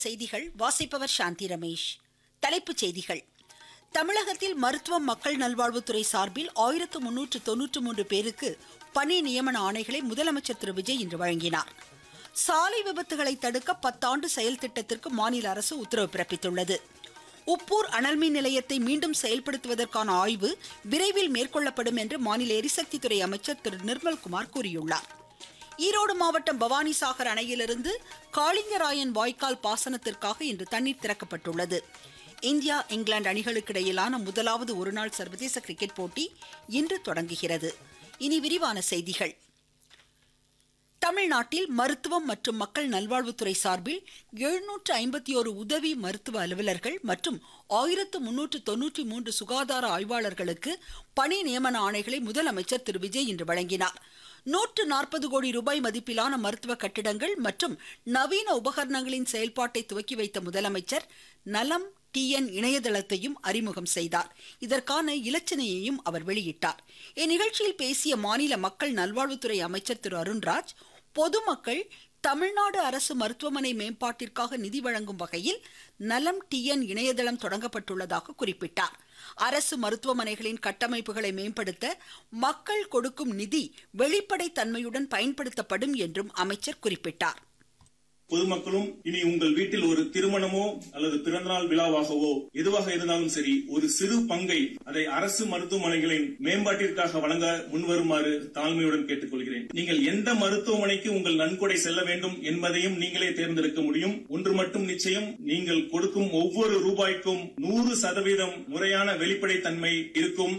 செய்திகள் வாசிப்பவர் சாந்தி ரமேஷ் தலைப்புச் செய்திகள் தமிழகத்தில் மருத்துவம் மக்கள் நல்வாழ்வுத்துறை சார்பில் ஆயிரத்து முன்னூற்று தொன்னூற்று மூன்று பேருக்கு பணி நியமன ஆணைகளை முதலமைச்சர் திரு விஜய் இன்று வழங்கினார் சாலை விபத்துகளை தடுக்க பத்தாண்டு செயல் திட்டத்திற்கு மாநில அரசு உத்தரவு பிறப்பித்துள்ளது உப்பூர் அனல்மின் நிலையத்தை மீண்டும் செயல்படுத்துவதற்கான ஆய்வு விரைவில் மேற்கொள்ளப்படும் என்று மாநில எரிசக்தித்துறை அமைச்சர் திரு நிர்மல்குமார் கூறியுள்ளார் ஈரோடு மாவட்டம் பவானிசாகர் அணையிலிருந்து காளிங்கராயன் வாய்க்கால் பாசனத்திற்காக இன்று தண்ணீர் திறக்கப்பட்டுள்ளது இந்தியா இங்கிலாந்து அணிகளுக்கு இடையிலான முதலாவது ஒருநாள் சர்வதேச கிரிக்கெட் போட்டி இன்று தொடங்குகிறது இனி விரிவான செய்திகள் தமிழ்நாட்டில் மருத்துவம் மற்றும் மக்கள் நல்வாழ்வுத்துறை சார்பில் எழுநூற்று ஐம்பத்தி ஒரு உதவி மருத்துவ அலுவலர்கள் மற்றும் ஆயிரத்து முன்னூற்று தொன்னூற்றி மூன்று சுகாதார ஆய்வாளர்களுக்கு பணி நியமன ஆணைகளை முதலமைச்சர் திரு விஜய் இன்று வழங்கினார் நூற்று நாற்பது கோடி ரூபாய் மதிப்பிலான மருத்துவ கட்டிடங்கள் மற்றும் நவீன உபகரணங்களின் செயல்பாட்டை துவக்கி வைத்த முதலமைச்சர் நலம் டிஎன் இணையதளத்தையும் அறிமுகம் செய்தார் இதற்கான இலச்சினையையும் அவர் வெளியிட்டார் இந்நிகழ்ச்சியில் பேசிய மாநில மக்கள் நல்வாழ்வுத்துறை அமைச்சர் திரு அருண்ராஜ் பொதுமக்கள் தமிழ்நாடு அரசு மருத்துவமனை மேம்பாட்டிற்காக நிதி வழங்கும் வகையில் நலம் டிஎன் இணையதளம் தொடங்கப்பட்டுள்ளதாக குறிப்பிட்டார் அரசு மருத்துவமனைகளின் கட்டமைப்புகளை மேம்படுத்த மக்கள் கொடுக்கும் நிதி வெளிப்படைத் தன்மையுடன் பயன்படுத்தப்படும் என்றும் அமைச்சர் குறிப்பிட்டார் பொதுமக்களும் இனி உங்கள் வீட்டில் ஒரு திருமணமோ அல்லது பிறந்தநாள் விழாவாகவோ எதுவாக இருந்தாலும் சரி ஒரு சிறு பங்கை அதை அரசு மருத்துவமனைகளின் மேம்பாட்டிற்காக வழங்க முன்வருமாறு தாழ்மையுடன் கேட்டுக்கொள்கிறேன் நீங்கள் எந்த மருத்துவமனைக்கு உங்கள் நன்கொடை செல்ல வேண்டும் என்பதையும் நீங்களே தேர்ந்தெடுக்க முடியும் ஒன்று மட்டும் நிச்சயம் நீங்கள் கொடுக்கும் ஒவ்வொரு ரூபாய்க்கும் நூறு சதவீதம் முறையான வெளிப்படைத்தன்மை இருக்கும்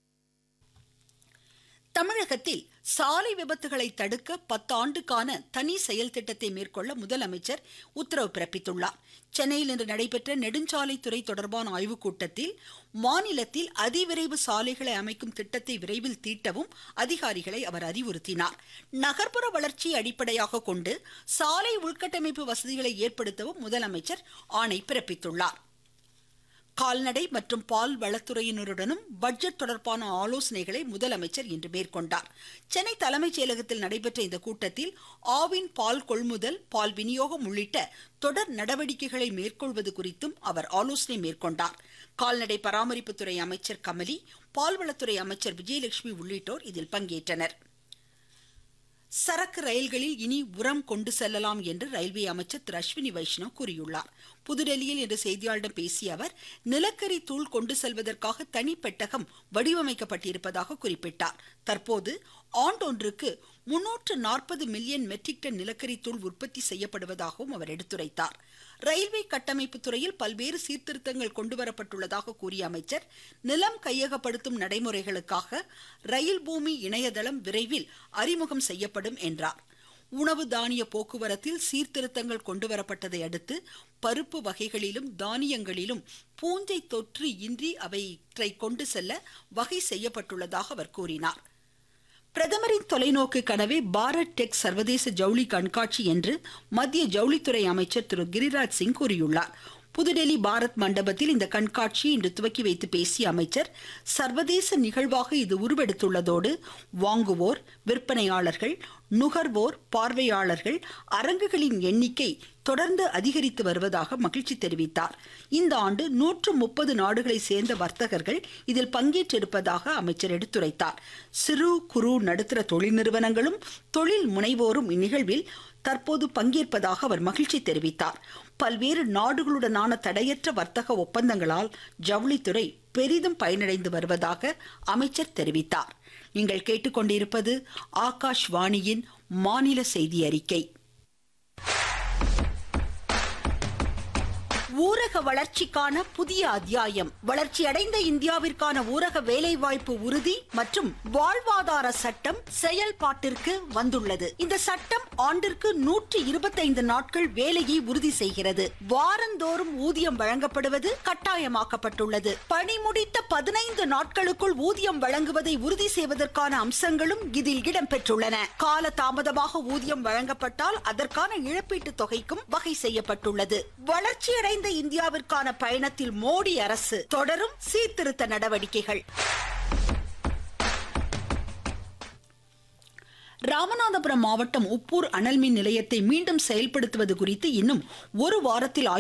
தமிழகத்தில் சாலை விபத்துகளை தடுக்க பத்தாண்டுக்கான தனி செயல் திட்டத்தை மேற்கொள்ள முதலமைச்சர் உத்தரவு பிறப்பித்துள்ளார் சென்னையில் இன்று நடைபெற்ற நெடுஞ்சாலைத்துறை தொடர்பான ஆய்வுக் கூட்டத்தில் மாநிலத்தில் அதிவிரைவு சாலைகளை அமைக்கும் திட்டத்தை விரைவில் தீட்டவும் அதிகாரிகளை அவர் அறிவுறுத்தினார் நகர்ப்புற வளர்ச்சியை அடிப்படையாக கொண்டு சாலை உள்கட்டமைப்பு வசதிகளை ஏற்படுத்தவும் முதலமைச்சர் ஆணை பிறப்பித்துள்ளார் கால்நடை மற்றும் பால் வளத்துறையினருடனும் பட்ஜெட் தொடர்பான ஆலோசனைகளை முதலமைச்சர் இன்று மேற்கொண்டார் சென்னை தலைமைச் செயலகத்தில் நடைபெற்ற இந்த கூட்டத்தில் ஆவின் பால் கொள்முதல் பால் விநியோகம் உள்ளிட்ட தொடர் நடவடிக்கைகளை மேற்கொள்வது குறித்தும் அவர் ஆலோசனை மேற்கொண்டார் கால்நடை பராமரிப்புத்துறை அமைச்சர் கமலி பால்வளத்துறை அமைச்சர் விஜயலட்சுமி உள்ளிட்டோர் இதில் பங்கேற்றனர் சரக்கு ரயில்களில் இனி உரம் கொண்டு செல்லலாம் என்று ரயில்வே அமைச்சர் திரு அஸ்வினி வைஷ்ணவ் கூறியுள்ளார் புதுடெல்லியில் இன்று செய்தியாளர்களிடம் பேசிய அவர் நிலக்கரி தூள் கொண்டு செல்வதற்காக தனி பெட்டகம் வடிவமைக்கப்பட்டிருப்பதாக குறிப்பிட்டார் தற்போது ஆண்டொன்றுக்கு முன்னூற்று நாற்பது மில்லியன் மெட்ரிக் டன் நிலக்கரி தூள் உற்பத்தி செய்யப்படுவதாகவும் அவர் எடுத்துரைத்தார் ரயில்வே கட்டமைப்பு துறையில் பல்வேறு சீர்திருத்தங்கள் கொண்டுவரப்பட்டுள்ளதாக கூறிய அமைச்சர் நிலம் கையகப்படுத்தும் நடைமுறைகளுக்காக ரயில் பூமி இணையதளம் விரைவில் அறிமுகம் செய்யப்படும் என்றார் உணவு தானிய போக்குவரத்தில் சீர்திருத்தங்கள் கொண்டுவரப்பட்டதை அடுத்து பருப்பு வகைகளிலும் தானியங்களிலும் பூஞ்சை தொற்று இன்றி அவற்றை கொண்டு செல்ல வகை செய்யப்பட்டுள்ளதாக அவர் கூறினார் பிரதமரின் தொலைநோக்கு கனவே பாரத் டெக் சர்வதேச ஜவுளி கண்காட்சி என்று மத்திய ஜவுளித்துறை அமைச்சர் திரு கிரிராஜ் சிங் கூறியுள்ளார் புதுடெல்லி பாரத் மண்டபத்தில் இந்த கண்காட்சியை இன்று துவக்கி வைத்து பேசிய அமைச்சர் சர்வதேச நிகழ்வாக இது உருவெடுத்துள்ளதோடு வாங்குவோர் விற்பனையாளர்கள் நுகர்வோர் பார்வையாளர்கள் அரங்குகளின் எண்ணிக்கை தொடர்ந்து அதிகரித்து வருவதாக மகிழ்ச்சி தெரிவித்தார் இந்த ஆண்டு நூற்று முப்பது நாடுகளை சேர்ந்த வர்த்தகர்கள் இதில் பங்கேற்றிருப்பதாக அமைச்சர் எடுத்துரைத்தார் சிறு குறு நடுத்தர தொழில் நிறுவனங்களும் தொழில் முனைவோரும் இந்நிகழ்வில் தற்போது பங்கேற்பதாக அவர் மகிழ்ச்சி தெரிவித்தார் பல்வேறு நாடுகளுடனான தடையற்ற வர்த்தக ஒப்பந்தங்களால் ஜவுளித்துறை பெரிதும் பயனடைந்து வருவதாக அமைச்சர் தெரிவித்தார் நீங்கள் கேட்டுக்கொண்டிருப்பது ஆகாஷ்வாணியின் மாநில செய்தி அறிக்கை ஊரக வளர்ச்சிக்கான புதிய அத்தியாயம் வளர்ச்சியடைந்த இந்தியாவிற்கான ஊரக வேலைவாய்ப்பு உறுதி மற்றும் வாழ்வாதார சட்டம் செயல்பாட்டிற்கு வந்துள்ளது இந்த சட்டம் ஆண்டிற்கு நூற்றி இருபத்தைந்து நாட்கள் வேலையை உறுதி செய்கிறது வாரந்தோறும் ஊதியம் வழங்கப்படுவது கட்டாயமாக்கப்பட்டுள்ளது பணி முடித்த பதினைந்து நாட்களுக்குள் ஊதியம் வழங்குவதை உறுதி செய்வதற்கான அம்சங்களும் இதில் இடம்பெற்றுள்ளன கால தாமதமாக ஊதியம் வழங்கப்பட்டால் அதற்கான இழப்பீட்டு தொகைக்கும் வகை செய்யப்பட்டுள்ளது வளர்ச்சியடைந்த வளர்ந்த இந்தியாவிற்கான பயணத்தில் மோடி அரசு தொடரும் சீர்திருத்த நடவடிக்கைகள் ராமநாதபுரம் மாவட்டம் உப்பூர் அனல்மின் நிலையத்தை மீண்டும் செயல்படுத்துவது குறித்து இன்னும் ஒரு வாரத்தில்